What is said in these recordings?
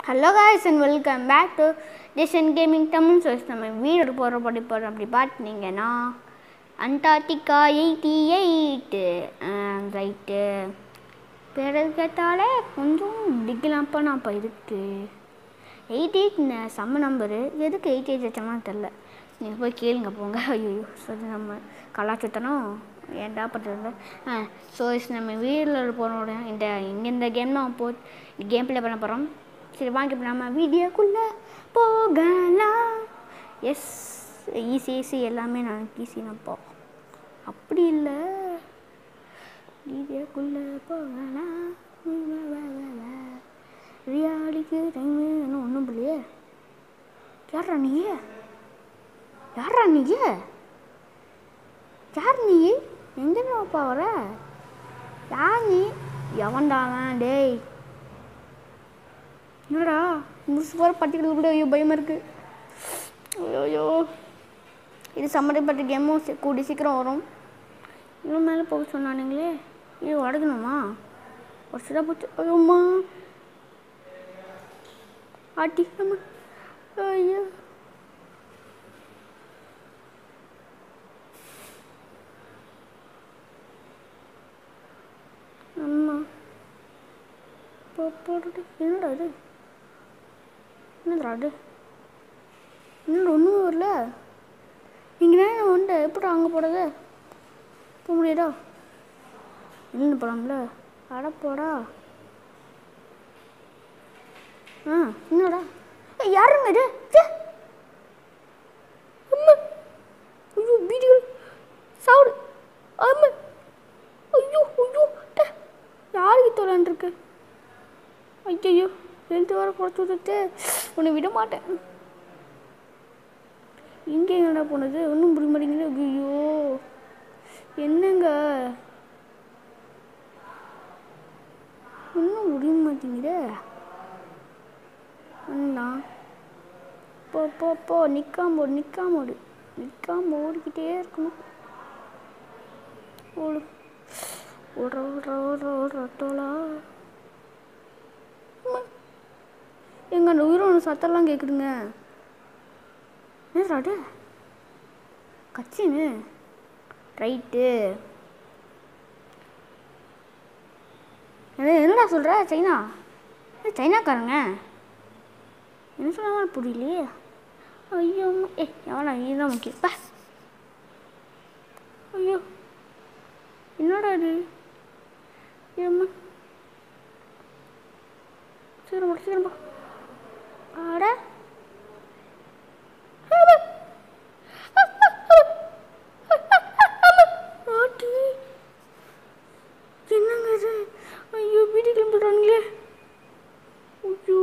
Hello guys and welcome back to ஜெஷன் gaming Tamil சோர்ஸ் நம்ம வீடு போகிற படி போகிறோம் அப்படி பார்த்தீங்கன்னா அண்டார்டிகா எயிட்டி எயிட்டு ரைட்டு பேர் கேட்டாலே கொஞ்சம் டிக்கலாம்ப்பா நான் இப்போ இருக்கு எயிட் எயிட் செம்ம நம்பரு எதுக்கு எயிட் எயிட் வச்சோம்னா தெரில நீங்கள் போய் கேளுங்க போங்க ஐயோ சொல்லி நம்ம கலாச்சாரம் ஏன்டா பண்ணுறது ஆ ஸோ நம்ம வீட்டில் போனோட இந்த இங்கே இந்த கேம் தான் போ கேம் ப்ளே பண்ண போகிறோம் சரி வாங்க இப்போ நம்ம வீடியோக்குள்ளே போகலாம் எஸ் ஈஸி ஈஸி எல்லாமே நான் ஈஸினப்போ அப்படி இல்லை வீடியோக்குள்ளே போகலாம் ரியாலிக்கு டைமு இன்னும் ஒன்றும் இல்லையே யாரா நீ யாரா நீ யார் நீ எங்கேப்பா வர யார் நீ எவன்டாவன் டேய் என்னடா முழுசு போகிற பட்டிக்கிறது கூட ஐயோ பயமாக இருக்குது ஐயோ இது சம்மந்தப்பட்ட கேமும் சீ- கூடி சீக்கிரம் வரும் இன்னும் மேலே போக சொன்னானுங்களே ஐயோ அடக்கணுமா ஒரு சில போச்சு ஐயோம்மா ஆட்டி அம்மா ஐயோ அம்மா போ போட்டுட்டு என்னடா இது என்னடா இது என்னடா ஒன்றும் வரல இங்கே நான் வந்துட்டு எப்படி அங்கே போடுறது போக முடியாதா இல்லை போகலாம்ல அட போடா ஆ என்னடா ஏய், யாருங்க இது ச்சே. அம்மா ஐயோ வீடியோல் சவுடு அம்மா ஐயோ ஐயோ டே. யாருக்கு தொலைன்றிருக்கு ஐயோ எழுத்து வர குறைச்சி விட்டுட்டு உன்னை விட மாட்டேன் இங்கே என்னடா போனது ஒன்றும் புரிய மாட்டேங்குது ஐயோ என்னங்க ஒன்றும் முடிய மாட்டேங்குதே அண்ணா போ போ போ நிற்காம ஓடு நிற்காம ஓடு நிற்காம ஓடிக்கிட்டே இருக்கணும் ஓடு ஓடுற ஓடுற ஓடுற ஓடுற தோலா எங்க அந்த உயிரோட சத்தம்லாம் கேட்குதுங்க என்னடா அது கச்சின்னு ரைட்டு என்ன என்னடா சொல்கிற சைனா ஏ சைனாக்காரங்க என்ன சொன்னாங்க புரியலையே ஐயோ அம்மா. ஏ எவனா நீ தான் முக்கியம் பா ஐயோ என்னடா இது ஏம்மா சீக்கிரம் போ சீக்கிரம் போ ஆட ஆட்டி என்னங்க இது ஐயோ வீடு கிளம்பிடுறாங்களே ஐயோ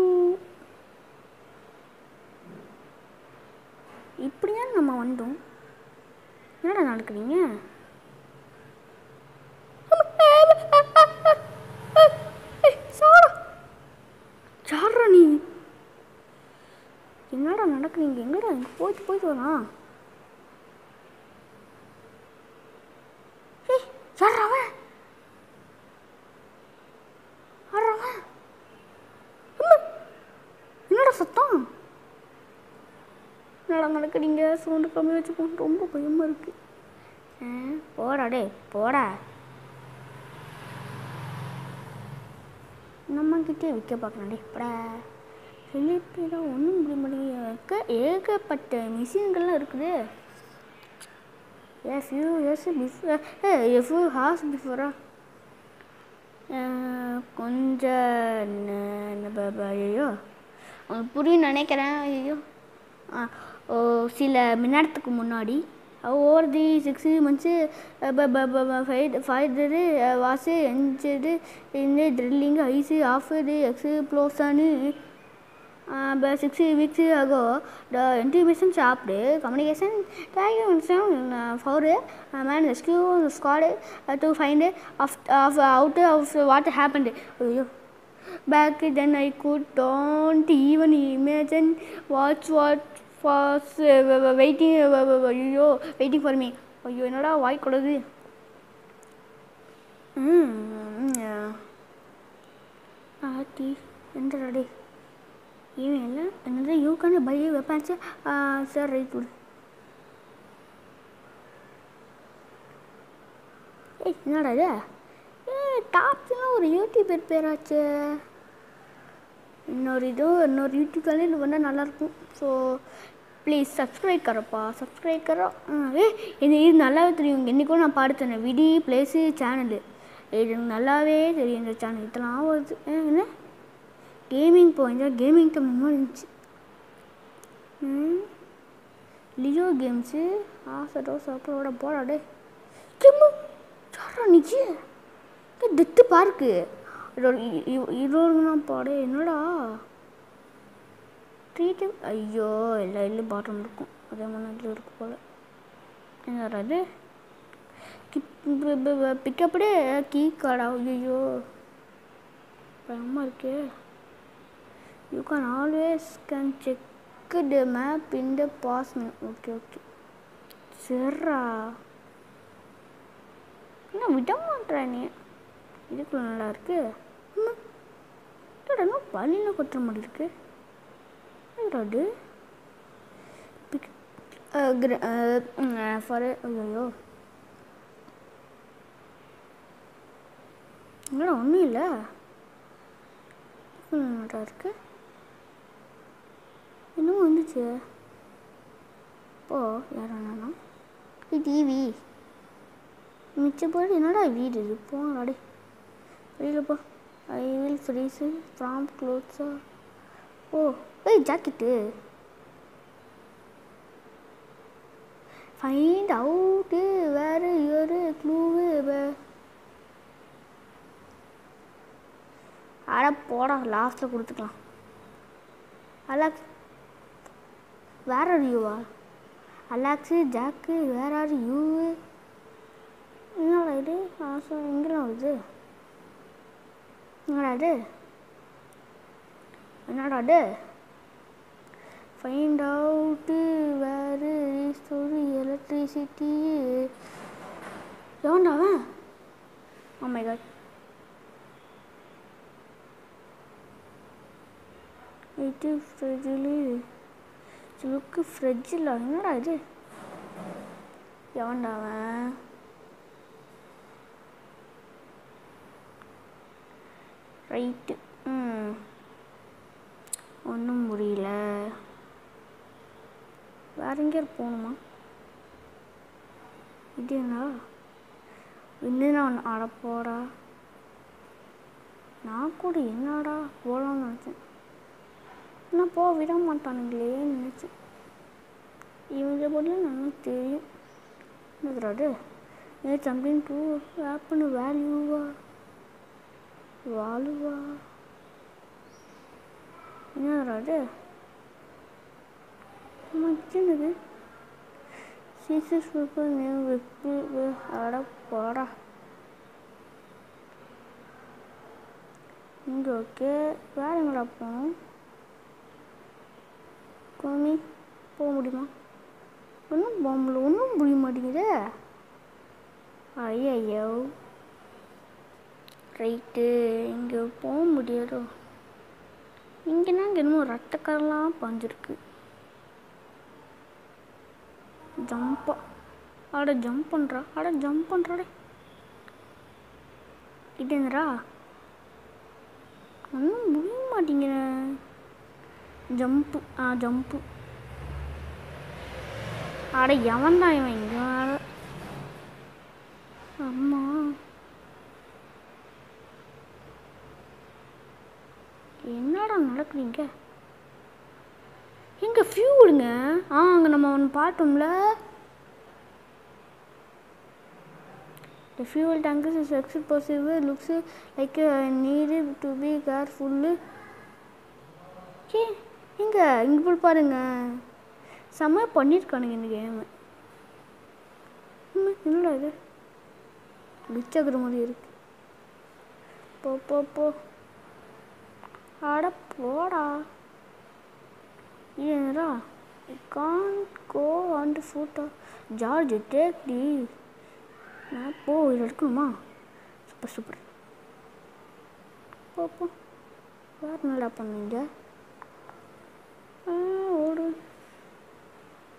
இப்படியா நம்ம வந்தோம் என்னடா நடக்குறீங்க சாரா நீ என்னடா நடக்குறீங்க எங்கடா இங்கே போயிட்டு போயிட்டு வரலாம் ஏய் யாரா அவன் யாரா அவன் அம்மா, என்னடா சத்தம் என்னடா நடக்குறீங்க சவுண்டு கம்மி வச்சுக்கோங்க ரொம்ப பயமாக இருக்கு ஆ, போடா டே போடா நம்மக்கிட்டே விற்க பார்க்கலாம் டே போடா ஃபிலிப்பில் ஒன்றும் முடிய மாட்டேங்குது ஏகப்பட்ட மிஷின்கள்லாம் இருக்குது S U S before A F has பிஃபோரா கொஞ்சம் ந- ந- ப- ப- ஐயோ உங்களுக்கு புரியும் நினைக்கிறேன் ஐயோ ஆ, ஓ சில மணி நேரத்துக்கு முன்னாடி over the six months fight fighter was எஞ்சது இந்த ட்ரில்லிங் ஐஸு ஆஃபரு எக்ஸு ப்ளோஸானு six weeks ago the intimation shaft communication for man rescue squad to find off off out of what happened ஐயோ Back then I could don't even imagine watch what was uh, waiting uh, ஐயோ waiting for me ஐயோ என்னடா வாய் கொடுது ம் ஆட்டி எந்தடா டே இவன் எல்லாம் என்னது you can buy weapons sir right விடு ஏய் என்னடா இது ஏ டாப்ஸ்னா ஒரு யூடியூபர் பேராச்சு இன்னொரு இதுவும் இன்னொரு யூடியூப் சேனல் இது பண்ணால் நல்லாயிருக்கும் ஸோ ப்ளீஸ் சப்ஸ்கிரைப் கரப்பா சப்ஸ்கிரைப் கரோ ஏ இது இது நல்லாவே தெரியும் என்றைக்கும் நான் பாடுத்தேன் விடி ப்ளேஸு சேனலு இது எனக்கு நல்லாவே தெரியும் இந்த சேனல் இதெல்லாம் வருது ஏ, என்ன கேமிங் போயிருந்தா கேமிங் டைம் மாதிரி இருந்துச்சு ம் லியோ கேம்ஸு ஆசை டோஸ் அப்புறோட போடாடே கிம்மு சாரா நிச்சு டெத்து பார்க்கு இருபதுனா பாடு என்னடா த்ரீ டைம் ஐயோ எல்லா இல்லையும் பாட்டம் இருக்கும் அதே மாதிரி இதில் இருக்கு போல் என்னடா அது பிக்கப்படே கீ கார்டா ஐயோ பயமாக இருக்கே you can always can check the map in the pass okay okay சரிடா என்ன விட மாட்டேற நீ இதுக்குள்ள நல்லா இருக்கு ம். என்னடா இன்னும் பள்ளியில் கொத்துற மாதிரி இருக்கு என்னடா அது பிக் ஃபார் ஐயோ என்னடா ஒன்றும் இல்லை என்னடா இருக்கு இன்னும் வந்துச்சு ஓ யார் வேணாம் டிவி மிச்சப்படி என்னடா வீடு இது போடாடி வெளியில் போ ஐ வில் ஃப்ரீஸு ஃப்ராம் க்ளோத்ஸா ஓ ஏய் ஜாக்கெட்டு ஃபைண்ட் அவுட்டு வேறு ஒரு க்ளூவு அட போடா லாஸ்ட்டில் கொடுத்துக்கலாம் அலாக்ஸ் வேற யூவா அலாக்ஸு ஜாக்கு வேற ஆர் யூவு என்னடா இது ஆசம் எங்கெல்லாம் வருது என்னடா இது என்னடா இது ஃபைண்ட் அவுட்டு வேறு ஒரு எலக்ட்ரிசிட்டி எவன்டா அவன் oh my god இது ஃப்ரிட்ஜில் லுக்கு ஃப்ரிட்ஜில் என்னடா இது எவன்டா அவன் ரைட்டு ம் ஒன்றும் முடியல வேற எங்கேயாவது போகணுமா இது என்ன இன்னும் நான் அடப்போடா நான் கூட என்னடா போகலான்னு நினச்சேன் நான் போக விட மாட்டானுங்களே நினச்சேன் இவங்க போடல நல்லா தெரியும் என்னது ஏ சம்திங் டூ ஆப்னு வேல்யூவா வாழுவா என்னடா அது என்னது சீசஸ் சூப்பர் நியூ வெப்பு அட போடா இங்கே ஓகே வேற எங்கடா போகணும் கோமி போக முடியுமா ஒன்றும் போக முடியல ஒன்றும் முடிய மாட்டேங்குதே ஐயோ ரைட்டு இங்கே போக முடியாதோ இங்கேனா இங்கே என்னமோ ரத்தக்கரெல்லாம் பாஞ்சிருக்கு ஜம்பா அட ஜம்ப் பண்ணுறா அட ஜம்ப் பண்ணுறாடே இதுங்கடா ஒன்றும் முடிய மாட்டேங்கிறேன் ஜம்ப்பு ஆ ஜம்ப்பு அட எவன்டா இவன் இங்கே வேற அம்மா என்னடா நடக்குறீங்க எங்க ஃபியூலுங்க ஆ அங்கே நம்ம ஒன்று பார்த்தோம்ல The fuel tank is explosive, looks like uh, needed to be careful. ஏ எங்க இங்கே போய் பாருங்க செம்மையா பண்ணியிருக்கானுங்க இந்த கேமு என்னடா இது glitch ஆகுற மாதிரி இருக்கு போ போ போ அட போடா ஏனரா can't go on photo George take டி நான் போ இதில் எடுக்கணுமா சூப்பர் சூப்பர் போ போ வேறு நல்லா பண்ணுங்க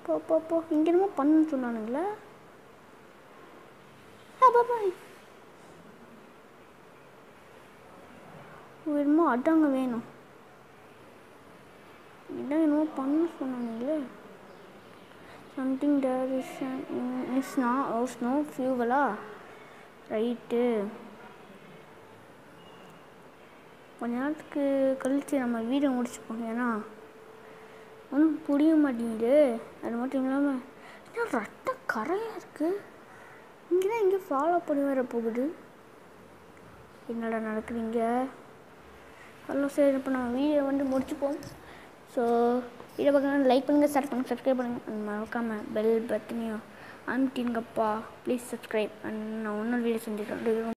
போ போ போ இங்கே என்னமோ பண்ணுன்னு சொன்னானுங்களே ஆ பாய் என்னமோ அதாங்க வேணும் இதான் என்னமோ பண்ண சொன்னானுங்களே சம்திங் தேர் இஸ் இஸ் நா ஸ்னோ ஃபியூவலா ரைட்டு கொஞ்ச நேரத்துக்கு கழித்து நம்ம வீடியோ முடிச்சுப்போம் ஏன்னா ஒன்றும் புரிய மாட்டேங்குது அது மட்டும் இல்லாமல் என்ன ரத்த கரையாக இருக்குது இங்கே தான் இங்கே ஃபாலோ பண்ணி வர போகுது என்னடா நடக்குதுங்க ஹலோ சரி இப்போ நம்ம வீடியோ வந்து முடிச்சுப்போம் ஸோ வீடியோ பார்க்கணும் லைக் பண்ணுங்கள் ஷேர் பண்ணுங்கள் சப்ஸ்கிரைப் பண்ணுங்கள் மறக்காமல் பெல் பட்டனையும் அமுட்டிங்கப்பா ப்ளீஸ் சப்ஸ்கிரைப் நான் இன்னொரு வீடியோ செஞ்சுருக்கேன்